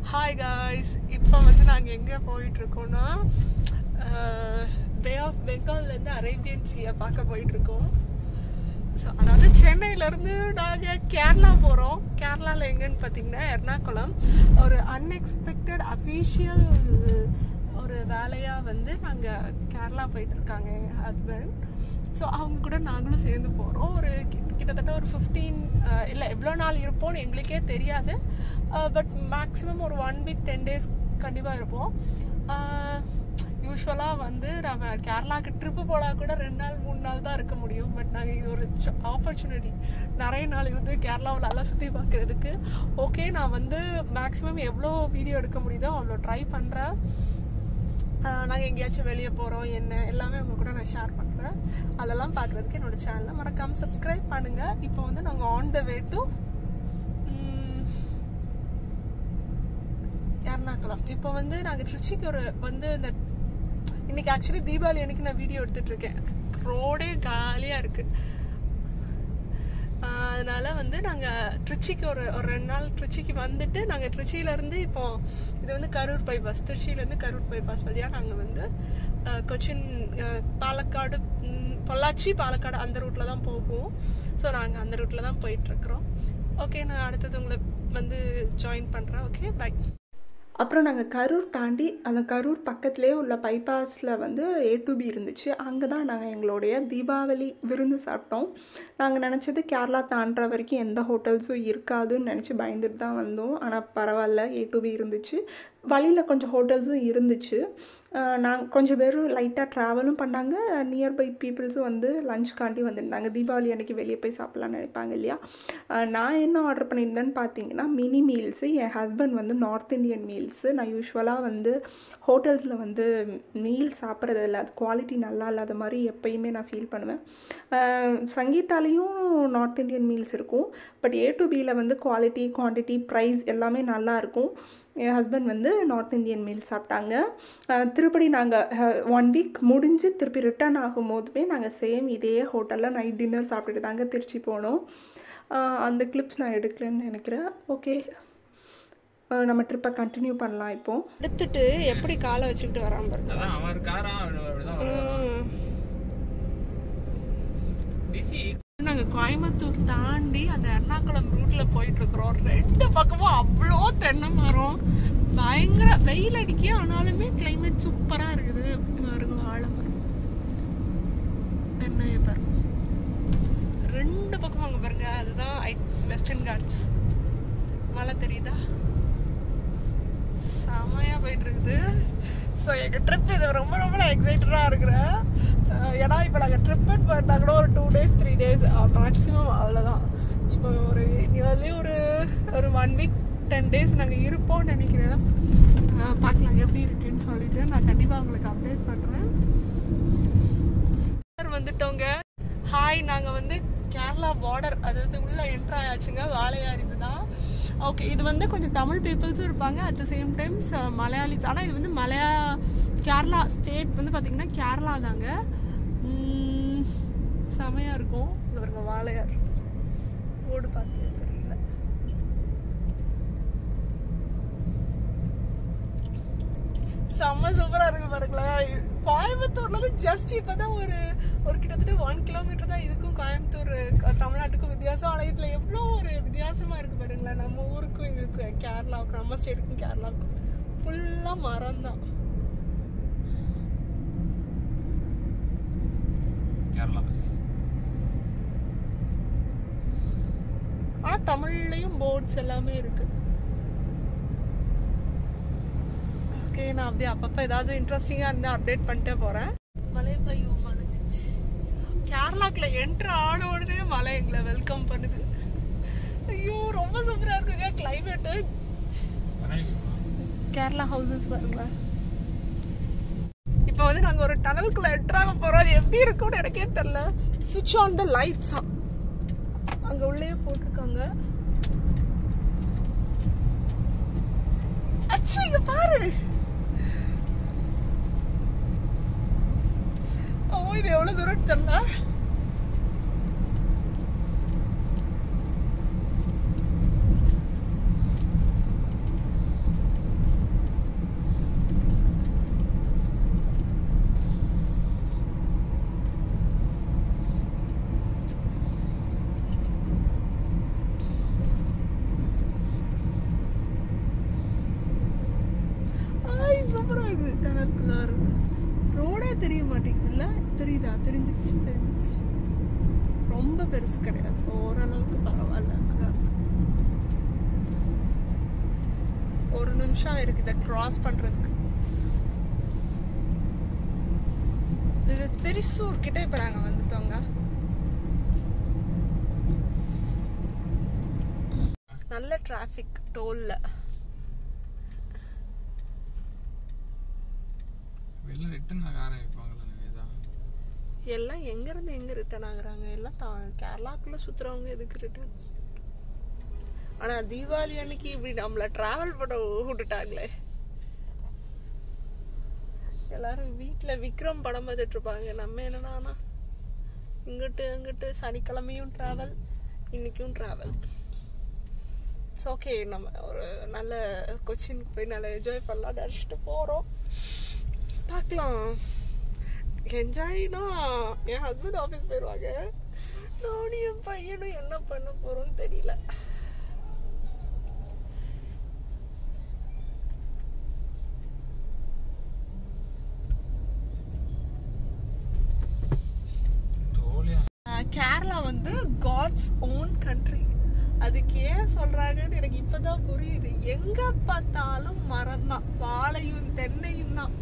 Hi guys இப்போ வந்து நாங்கள் எங்கே போயிட்டு இருக்கோம்னா பே ஆஃப் பெங்கால்லேருந்து அரேபியன் சீயை பார்க்க போயிட்டு இருக்கோம் ஸோ அதாவது சென்னையிலேருந்து நாங்கள் கேரளா போகிறோம் கேரளாவில் எங்கன்னு பார்த்தீங்கன்னா எர்ணாகுளம் ஒரு அன்எக்ஸ்பெக்டட் அஃபீஷியல் ஒரு வேலையாக வந்து நாங்கள் கேரளா போயிட்டு இருக்காங்க எங்கள் ஹஸ்பண்ட் ஸோ அவங்க கூட நாங்களும் சேர்ந்து போகிறோம் ஒரு கிட்ட- கிட்டத்தட்ட ஒரு ஃபிஃப்டீன் இல்லை எவ்வளோ நாள் இருப்போம்னு எங்களுக்கே தெரியாது பட் மேக்ஸிமம் ஒரு ஒன் வீக் டென் டேஸ் கண்டிப்பாக இருப்போம் யூஸ்வலாக வந்து நம்ம கேரளாவுக்கு ட்ரிப்பு போனால் கூட ரெண்டு நாள் மூணு நாள் தான் இருக்க முடியும் பட் நாங்கள் இது ஒரு ஆப்பர்ச்சுனிட்டி நிறைய நாள் இருந்து கேரளாவில் நல்லா சுற்றி பார்க்குறதுக்கு ஓகே நான் வந்து மேக்ஸிமம் எவ்வளோ வீடியோ எடுக்க முடியுதோ அவ்வளோ ட்ரை பண்ணுறேன் நாங்கள் எங்கேயாச்சும் வெளியே போகிறோம் என்ன எல்லாமே உங்க கூட நான் ஷேர் பண்ணுறேன் அதெல்லாம் பார்க்குறதுக்கு என்னோட சேனலை மறக்காமல் சப்ஸ்கிரைப் பண்ணுங்கள் இப்போ வந்து நாங்கள் on the way to Ernakulam இப்போ வந்து நாங்கள் ட்ரிச்சிக்கு ஒரு வந்து இந்த இன்னைக்கு ஆக்சுவலி தீபாவளி அன்னைக்கு நான் வீடியோ எடுத்துட்டு இருக்கேன் ரோடே காலியாக இருக்கு ஆஹ் அதனால வந்து நாங்கள் ட்ரிச்சிக்கு ஒரு ஒரு ரெண்டு நாள் ட்ரிச்சிக்கு வந்துட்டு நாங்கள் ட்ரிச்சியிலேருந்து இப்போ இது வந்து கரூர் பைபாஸ் திருச்சியிலேருந்து கரூர் பைபாஸ் வழியாக நாங்கள் வந்து ஆஹ் கொச்சின் ஆஹ் பாலக்காடு ம், பொள்ளாச்சி பாலக்காடு அந்த ரூட்டில் தான் போகுவோம் ஸோ நாங்கள் அந்த ரூட்டில் தான் போயிட்டுருக்குறோம் ஓகே நான் அடுத்தது உங்களை வந்து ஜாயின் பண்ணுறேன் ஓகே பை அப்புறம் நாங்கள் கரூர் தாண்டி அந்த கரூர் பக்கத்துலேயே உள்ள பைபாஸில் வந்து ஏ டு பி இருந்துச்சு அங்கே தான் நாங்கள் எங்களுடைய தீபாவளி விருந்து சாப்பிட்டோம் நாங்கள் நினச்சது கேரளா தாண்டுற வரைக்கும் எந்த ஹோட்டல்ஸும் இருக்காதுன்னு நினச்சி பயந்துட்டு தான் வந்தோம் ஆனால் பரவாயில்ல ஏ டு பி இருந்துச்சு வழியில் கொஞ்சம் ஹோட்டல்ஸும் இருந்துச்சு நாங்கள் கொஞ்சம் பேர் லைட்டாக ட்ராவலும் பண்ணாங்க நியர்பை பீப்புள்ஸும் வந்து லஞ்ச்காண்டி வந்திருந்தாங்க தீபாவளி அன்னைக்கு வெளியே போய் சாப்பிட்லான்னு நினைப்பாங்க இல்லையா அஹ் நான் என்ன ஆர்டர் பண்ணியிருந்தேன்னு பார்த்தீங்கன்னா மினி மீல்ஸு என் ஹஸ்பண்ட் வந்து நார்த் இந்தியன் மீல்ஸு நான் யூஸ்வலாக வந்து ஹோட்டல்ஸில் வந்து மீல் சாப்பிட்றது இல்லை அது குவாலிட்டி நல்லா இல்லாத மாதிரி எப்பயுமே நான் ஃபீல் பண்ணுவேன் அஹ் சங்கீதாலேயும் நார்த் இந்தியன் மீல்ஸ் இருக்கும் பட் ஏ டு பியில் வந்து குவாலிட்டி குவான்டிட்டி ப்ரைஸ் எல்லாமே நல்லா இருக்கும் என் ஹஸ்பண்ட் வந்து நார்த் இந்தியன் மீல் சாப்பிட்டாங்க அஹ் திருப்படி நாங்கள் ஒன் வீக் முடிஞ்சு திருப்பி ரிட்டர்ன் ஆகும் போதுமே நாங்கள் சேம் இதே ஹோட்டலில் நைட் டின்னர் சாப்பிட்டுட்டு தாங்க திருச்சி போனோம் அஹ் அந்த கிளிப்ஸ் நான் எடுக்கலன்னு நினைக்கிறேன் ஓகே நம்ம ட்ரிப்பை கண்டினியூ பண்ணலாம் இப்போ எடுத்துட்டு எப்படி காலை வச்சுக்கிட்டு வராம பாருங்க அதான் அவர் காரா அவர் அப்படிதான் வருவாரு. ம். டிசி நாங்க கோயம்புத்தூர் தாண்டி அந்த எர்ணாகுளம் ரூட்ல போயிட்டு இருக்கிறோம் ரெண்டு பக்கமும் அவ்வளோ தென்னை மரம் பயங்கர வெயில் அடிக்க ஆனாலுமே கிளைமேட் சூப்பரா இருக்குது பாருங்க வாழை மரம் தென்னையை பாருங்க ரெண்டு பக்கம் அங்க பாருங்க அதுதான் வெஸ்டர்ன் காட்ஸ் மலை தெரியுதா செமையா போயிட்டு இருக்குது ஸோ எங்கள் ட்ரிப் இது ரொம்ப ரொம்ப நான் எக்ஸைட்டடாக இருக்கிறேன் அஹ் ஏன்னா இப்போ நாங்கள் ட்ரிப்புன்னு பார்த்தா கூட ஒரு two days three days maximum அவ்வளோதான் இப்போ ஒரு நியர்லி ஒரு ஒரு ஒன் வீக் டென் டேஸ் நாங்கள் இருப்போம்னு நினைக்கிறேன் அஹ் பார்க்கலாம் எப்படி இருக்குன்னு சொல்லிட்டு நான் கண்டிப்பாக உங்களுக்கு அப்டேட் பண்ணுறேன் வந்துட்டோங்க ஹாய் நாங்கள் வந்து கேரளா பார்டர் அதாவது உள்ள என்ட்ரு ஆயாச்சுங்க வாழையார் இதுதான் ஓகே இது வந்து கொஞ்சம் தமிழ் பீப்புள்ஸும் இருப்பாங்க at the same times Malayalis ஆனால் இது வந்து மலையா கேரளா ஸ்டேட் வந்து பார்த்தீங்கன்னா கேரளா தாங்க உம், செமையா இருக்கும் இது பாருங்க வாழையார் ஓடு பார்த்து தெரியல செம்ம சூப்பரா இருக்கு பாருங்களேன் கோயம்புத்தூர்ல இருந்து ஜஸ்ட் இப்பதான் ஒரு ஒரு கிட்டத்தட்ட ஒன் கிலோமீட்டர் தான் இதுக்கும் கோயம்புத்தூர் க- தமிழ்நாட்டுக்கும் வித்தியாசம் ஆனா இதுல எவ்வளோ ஒரு வித்தியாசமா இருக்கு பாருங்களேன் நம்ம ஊருக்கும் இதுக்கும் கேரளாவுக்கும் நம்ம ஸ்டேட்டுக்கும் கேரளாவுக்கும் ஃபுல்லா மரம் தான் கேரளா பஸ் ஆனா தமிழ்லயும் போர்ட்ஸ் எல்லாமே இருக்கு ஓகே நான் அப்படியே அப்பப்போ ஏதாவது இன்ட்ரெஸ்டிங்காக இருந்தால் அப்டேட் பண்ணிட்டே போகிறேன் மலை பெய்யும் மறைஞ்சிச்சு கேரளாக்குள்ள என்ட்ரு ஆன உடனே மலை எங்களை வெல்கம் பண்ணுது ஐயோ ரொம்ப சூப்பராக இருக்குங்க கிளைமேட்டு கேரளா ஹவுசஸ் பாருங்களேன் இப்போ வந்து நாங்கள் ஒரு டனலுக்குள்ள என்ட்ராக போகிறோம் அது எப்படி இருக்கும்னு எனக்கே தெரில சுவிட்ச் ஆன் த லைட்ஸா அங்கே உள்ளே போட்டிருக்காங்க அச்சு இங்க பாரு ஓ இது எவ்வளவு தூரம் தெரியல டனல்குள்ள வரும் ரோடே தெரிய மாட்டேங்குதுல்ல தெரியுதா தெரிஞ்சிருச்சு தெரிஞ்சிருச்சு ரொம்ப பெருசு கிடையாது ஓரளவுக்கு பரவாயில்ல அதான் இருக்கு. ஒரு நிமிஷம் இருக்கு இதை கிராஸ் பண்றதுக்கு இது திரிசூர் கிட்ட இப்ப நாங்க வந்துட்டோங்க நல்ல டிராஃபிக் டோல்ல வெளில ரிட்டன் ஆக ஆரம்பிப்பாங்களா நிவேதா எல்லாம் எங்க இருந்து எங்க ரிட்டர்ன் ஆகுறாங்க எல்லாம் தா- கேரளாக்குள்ள சுத்துறவங்க எதுக்கு ரிட்டர்ன் ஆனா தீபாவளி அன்னைக்கு இப்படி நம்மள டிராவல் பண்ண விட்டுட்டாங்களே எல்லாரும் வீட்ல விக்ரம் படம் பார்த்துட்டு இருப்பாங்க நம்ம என்னன்னா ஆனா இங்கிட்டு அங்கிட்டு சனிக்கிழமையும் டிராவல் இன்னைக்கும் டிராவல் இட்ஸ் ஓகே நம்ம ஒரு நல்ல கொச்சினுக்கு போய் நல்லா என்ஜாய் பண்ணலாம் நினச்சிட்டு போறோம் பார்க்கலாம் என்ஜாய்னா என் ஹஸ்பண்ட் ஆஃபீஸ் போயிடுவாங்க நானும் என் பையனும் என்ன பண்ண போறோம்னு தெரியல டோலியா ஆஹ் கேரளா வந்து காட்ஸ் ஓன் கண்ட்ரி அதுக்கு ஏன் சொல்றாங்கன்னு எனக்கு இப்பதான் புரியுது எங்க பார்த்தாலும் மரம் தான் வாழையும் தென்னையும் தான்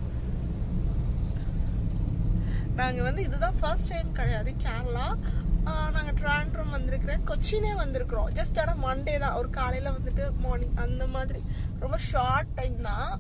நாங்க வந்து இதுதான் ஃபர்ஸ்ட் டைம் கிடையாது கேரளா ஆஹ் நாங்க ட்ராண்ட்ரம் வந்திருக்கிறேன் கொச்சினே வந்திருக்கிறோம் ஜஸ்ட் ஆனா மண்டே தான் ஒரு காலையில வந்துட்டு மார்னிங் அந்த மாதிரி ரொம்ப ஷார்ட் டைம் தான்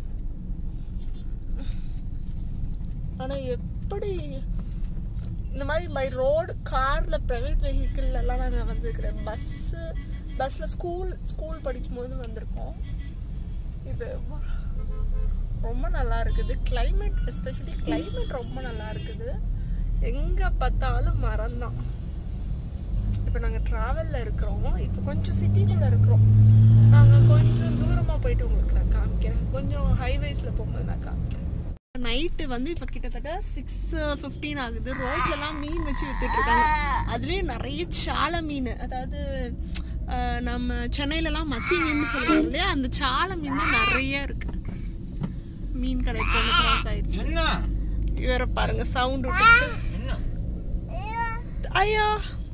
ஆனா எப்படி இந்த மாதிரி மை ரோடு கார்ல பிரைவேட் வெஹிக்கிள் எல்லாம் நாங்கள் வந்திருக்கிறேன் பஸ்ஸு பஸ்ஸில் ஸ்கூல் ஸ்கூல் படிக்கும்போது வந்திருக்கோம் இது ரொம்ப நல்லா இருக்குது climate எஸ்பெஷலி climate ரொம்ப நல்லா இருக்குது எங்கே பார்த்தாலும் மரம் தான் இப்போ நாங்கள் ட்ராவலில் இருக்கிறோம் இப்போ கொஞ்சம் சிட்டிக்குள்ளே இருக்கிறோம் நாங்கள் கொஞ்சம் தூரமாக போயிட்டு உங்களுக்கு நான் காமிக்கிறேன் கொஞ்சம் ஹைவேஸில் போகும்போது நான் காமிக்கிறேன் நைட்டு வந்து இப்போ கிட்டத்தட்ட சிக்ஸ் ஃபிஃப்டீன் ஆகுது ரோட்லலாம் மீன் வச்சு வித்துட்டு இருக்காங்க அதுலேயும் நிறைய சால மீன் அதாவது அஹ், நம்ம சென்னையிலலாம் மத்தி மீன் சொல்லுவாங்க இல்லையா அந்த சால மீன் தான் நிறைய இருக்கு மீன் கடைக்கு ஒன்று கிராஸ் ஆயிடுச்சு என்ன இவரை பாருங்க சவுண்ட் விட்டு என்ன ஐயா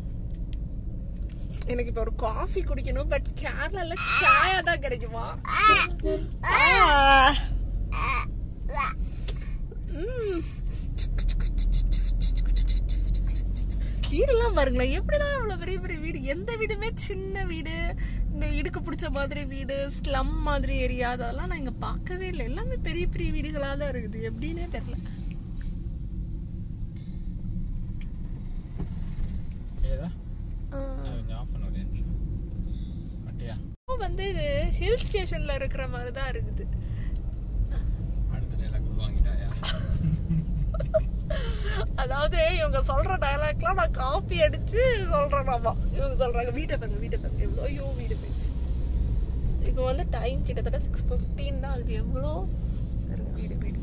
எனக்கு இப்போ ஒரு காஃபி குடிக்கணும் பட் கேரளால சாயா தான் கிடைக்குமா ஆ. ம். வீடெல்லாம் பாருங்களேன் எப்படிதான் இவ்வளவு பெரிய பெரிய வீடு எந்த வீடுமே சின்ன வீடு இந்த இடுக்கு பிடிச்ச மாதிரி வீடு ஸ்லம் மாதிரி ஏரியா அதெல்லாம் நான் இங்க பார்க்கவே இல்லை எல்லாமே பெரிய பெரிய வீடுகளா தான் இருக்குது எப்படின்னே தெரியல ஏதா கொஞ்சம் ஆஃப் பண்ண ஒரு நிமிஷம் மட்டியா இப்போ வந்து இது ஹில் ஸ்டேஷன்ல இருக்கிற மாதிரி தான் இருக்குது அடுத்த டைலாக் வாங்கிட்டாயா அதாவது இவங்க சொல்ற டயலாக்லாம் நான் காப்பி அடிச்சு சொல்றேன் நாமா இவங்க சொல்றாங்க வீட்டை பாருங்க வீட்டை பாருங்க எவ்வளோ ஐயோ வீடு போயிடுச்சு இப்போ வந்து டைம் கிட்டத்தட்ட சிக்ஸ் ஃபிஃப்டீன் தான் ஆகுது எவ்வளோ பாருங்க வீடு வீடு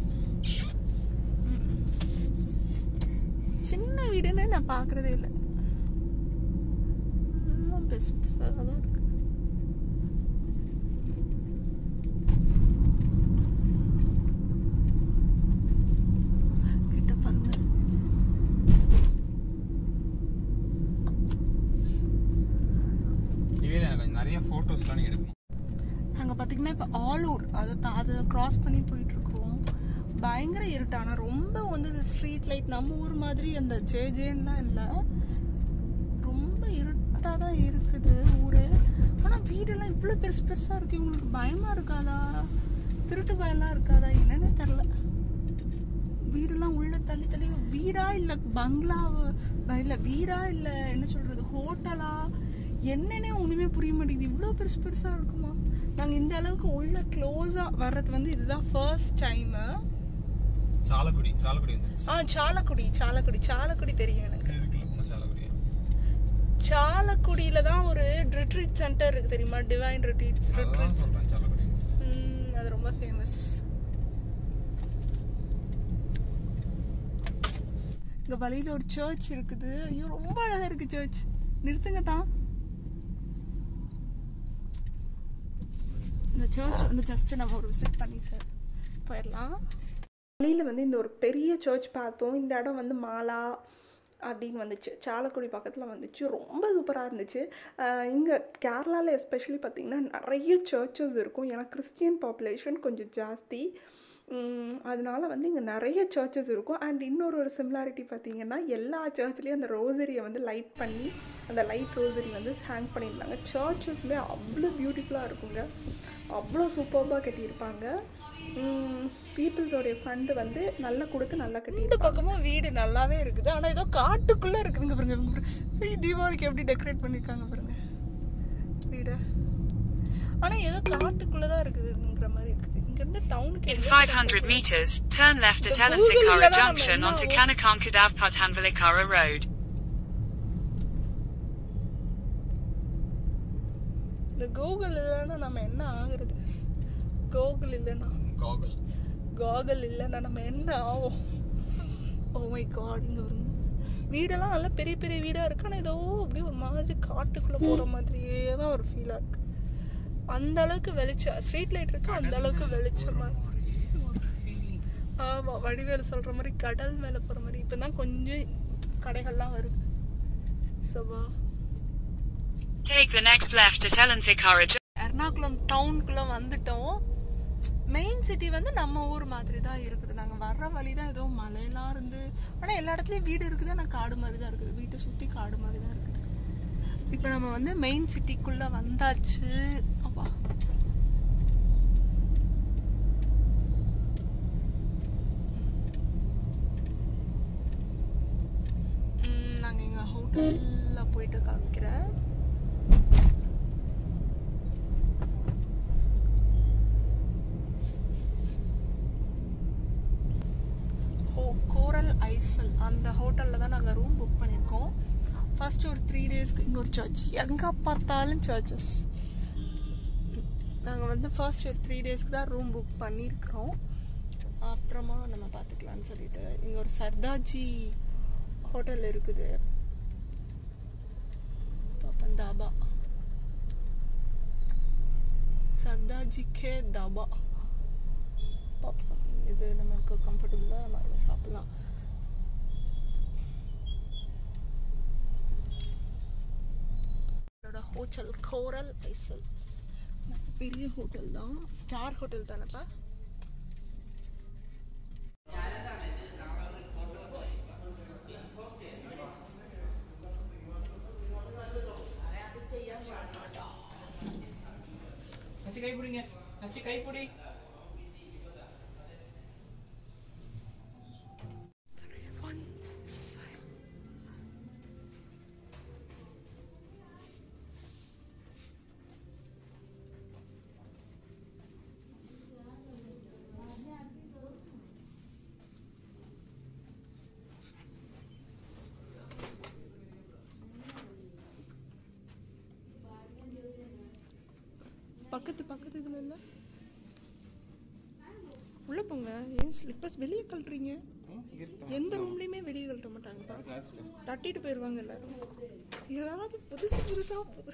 ம். சின்ன வீடுன்னு நான் பார்க்கறதே இல்லை பெஸ்ட் அதான் இருக்கு வீட்டை பாருங்க நிவேதா எனக்கு கொஞ்சம் நிறைய ஃபோட்டோஸ்லாம் நீ எடுக்கணும் நாங்கள் பார்த்தீங்கன்னா இப்போ ஆலூர் அதை தான் அதை கிராஸ் பண்ணி போயிட்டு இருக்கோம் பயங்கர இருட்டு ஆனால் ரொம்ப வந்து இந்த ஸ்ட்ரீட் லைட் நம்ம ஊர் மாதிரி அந்த ஜே ஜேன்லாம் இல்லை ரொம்ப இருட்டாக தான் இருக்குது ஊரு ஆனால் வீடெல்லாம் இவ்வளோ பெருசு பெருசாக இருக்கு இவங்களுக்கு பயமா இருக்காதா திருட்டு பயம்லாம் இருக்காதா என்னன்னே தெரில வீடெல்லாம் உள்ள தள்ளி தள்ளி வீடா இல்லை பங்களா இல்லை வீடா இல்லை என்ன சொல்றது ஹோட்டலா என்னன்னே ஒண்ணுமே புரிய மாட்டேங்குது இவ்வளோ பெருசு பெருசா இருக்குமா நாங்க இந்த அளவுக்கு உள்ள க்ளோஸா வர்றது வந்து இதுதான் ஃபர்ஸ்ட் டைம் சாலக்குடி சாலக்குடி வந்துருச்சு ஆ சாலக்குடி சாலக்குடி சாலக்குடி தெரியும் எனக்கு இதுக்குள்ள போன சாலக்குடி சாலக்குடியில தான் ஒரு ரிட்ரீட் சென்டர் இருக்கு தெரியுமா டிவைன் ரிட்ரீட் அதான் ரிட்ரீட் சொல்றேன் சாலக்குடி அது ரொம்ப ஃபேமஸ் இங்க வழியில ஒரு சர்ச் இருக்குது ஐயோ ரொம்ப அழகா இருக்கு சர்ச் நிறுத்துங்க தான் இந்த சர்ச் வந்து ஜஸ்ட் நம்ம ஒரு விசிட் பண்ணிட்டு போயிடலாம் வழியில் வந்து இந்த ஒரு பெரிய சர்ச் பார்த்தோம் இந்த இடம் வந்து மாலா அப்படின்னு வந்துச்சு சாலக்குடி பக்கத்தில் வந்துச்சு ரொம்ப சூப்பராக இருந்துச்சு இங்கே கேரளாவில் எஸ்பெஷலி பார்த்திங்கன்னா நிறைய சர்ச்சஸ் இருக்கும் ஏன்னா கிறிஸ்டியன் பாப்புலேஷன் கொஞ்சம் ஜாஸ்தி உம், அதனால வந்து இங்கே நிறைய சர்ச்சஸ் இருக்கும் அண்ட் இன்னொரு ஒரு சிமிலாரிட்டி பார்த்தீங்கன்னா எல்லா சர்ச்லேயும் அந்த ரோசரியை வந்து லைட் பண்ணி அந்த லைட் ரோசரி வந்து ஹேங் பண்ணியிருந்தாங்க சர்ச்சஸ்லேயே அவ்வளோ பியூட்டிஃபுல்லாக இருக்குங்க அவ்வளோ சூப்பர்பாக கட்டியிருப்பாங்க பீப்புள்ஸோடைய ஃபண்டு வந்து நல்லா கொடுத்து நல்லா இந்த கட்டியிருப்பாங்க பக்கமும் வீடு நல்லாவே இருக்குது ஆனா ஏதோ காட்டுக்குள்ள இருக்குதுங்க பாருங்க இவங்க பாருங்க. ஐய், தீபாவளிக்கு எப்படி டெக்கரேட் பண்ணிருக்காங்க பாருங்க வீடு ஆனா ஏதோ காட்டுக்குள்ளதான் இருக்குதுங்கிற மாதிரி இருக்குது இங்க இருந்து டவுனுக்கு In 500 meters, turn left at The Google Elanthikara இல்லனா Junction நம்ம onto என்ன Kanakankadav Pathanvalikara Road. இந்த கூகுள் இல்லைன்னா நம்ம என்ன ஆகுறது கூகுள் இல்லைன்னா Goggle. காகல் இல்லைன்னா நம்ம என்ன ஆகும் ஓ மை காட் இங்க வருங்க வீடெல்லாம் நல்லா பெரிய பெரிய வீடா இருக்கு ஆனா ஏதோ அப்படியே ஒரு மாதிரி காட்டுக்குள்ள போற மாதிரியே தான் ஒரு ஃபீலா இருக்கு அந்த அளவுக்கு வெளிச்சம் ஸ்ட்ரீட் லைட் இருக்கு அந்த அளவுக்கு வெளிச்சமா ஆமா வடிவேலு சொல்ற மாதிரி கடல் மேல போற மாதிரி இப்பதான் கொஞ்சம் கடைகள்லாம் வருது சோபா Take the next left at Elanthikara Junction. Ernakulam டவுனுக்குள்ள வந்துட்டோம் மெயின் சிட்டி வந்து நம்ம ஊர் மாதிரி தான் இருக்குது நாங்கள் வர்ற வழி தான் ஏதோ மலையெல்லாம் இருந்து ஆனால் எல்லா இடத்துலையும் வீடு இருக்குது ஆனால் காடு மாதிரி தான் இருக்குது வீட்டை சுற்றி காடு மாதிரி தான் இருக்குது இப்போ நம்ம வந்து மெயின் சிட்டிக்குள்ளே வந்தாச்சு அப்பா நாங்கள் எங்கள் ஹோட்டலில் போயிட்டு காமிக்கிறேன் ஹோ கோரல் ஐசல் அந்த ஹோட்டலில் தான் நாங்கள் ரூம் புக் பண்ணியிருக்கோம் ஃபர்ஸ்ட் ஒரு த்ரீ டேஸ்க்கு இங்கே ஒரு சர்ச் எங்கே பார்த்தாலும் சர்ச்சஸ் நாங்கள் வந்து ஃபர்ஸ்ட் ஒரு த்ரீ டேஸ்க்கு தான் ரூம் புக் பண்ணியிருக்கிறோம் அப்புறமா நம்ம பார்த்துக்கலாம்னு சொல்லிட்டு இங்கே ஒரு சர்தாஜி ஹோட்டல் இருக்குது பாப்பன் தாபா சர்தாஜி கே தாபா பார்ப்போம் இது நமக்கு கம்ஃபர்டபுளாக நம்ம இதை சாப்பிடலாம் இதோட ஹோட்டல் கோரல் ஐசல் பெரிய ஹோட்டல் தான் ஸ்டார் ஹோட்டல் தானேப்பா அச்சி கை பிடிங்க அச்சி கை பிடி பக்கத்து பக்கத்து இதுல இல்ல உள்ள போங்க ஏன் ஸ்லிப்பர்ஸ் வெளியே கழட்டுறீங்க எந்த ரூம்லயுமே வெளியே கழட்ட மாட்டாங்கப்பா தட்டிட்டு போயிருவாங்க எல்லாரும் ஏதாவது புதுசு புதுசா புது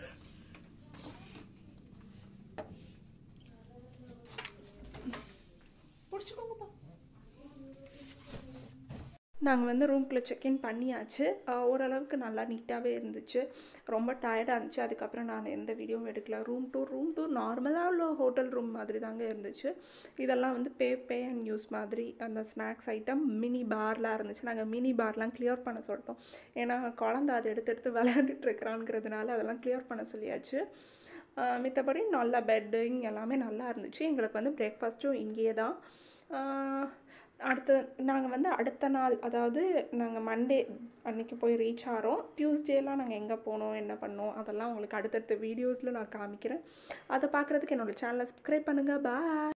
பிடிச்சிக்கோங்கப்பா நாங்கள் வந்து ரூம்குள்ளே செக்இன் பண்ணியாச்சு அஹ் ஓரளவுக்கு நல்லா நீட்டாகவே இருந்துச்சு ரொம்ப டயர்டாக இருந்துச்சு அதுக்கப்புறம் நான் எந்த வீடியோவும் எடுக்கல ரூம் டூர் ரூம் டூர் நார்மலாக உள்ள ஹோட்டல் ரூம் மாதிரி தாங்க இருந்துச்சு இதெல்லாம் வந்து பே பே அண்ட் யூஸ் மாதிரி அந்த ஸ்நாக்ஸ் ஐட்டம் மினி பார்லாம் இருந்துச்சு நாங்கள் மினி பார்லாம் கிளியர் பண்ண சொல்லிட்டோம் ஏன்னா குழந்த அதை எடுத்து எடுத்து விளையாண்டுட்டு இருக்கிறாங்கிறதுனால அதெல்லாம் கிளியர் பண்ண சொல்லியாச்சு அஹ் மித்தபடி நல்ல பெட்டிங் எல்லாமே நல்லா இருந்துச்சு எங்களுக்கு வந்து பிரேக்ஃபாஸ்ட்டும் இங்கேயே தான் அஹ் அடுத்த நாங்கள் வந்து அடுத்த நாள் அதாவது நாங்கள் மண்டே அன்னைக்கு போய் ரீச் ஆகிறோம் டியூஸ்டேலாம் நாங்கள் எங்கே போனோம் என்ன பண்ணோம் அதெல்லாம் உங்களுக்கு அடுத்தடுத்த வீடியோஸில் நான் காமிக்கிறேன் அதை பார்க்குறதுக்கு என்னோடய சேனலை சப்ஸ்கிரைப் பண்ணுங்கள் பாய்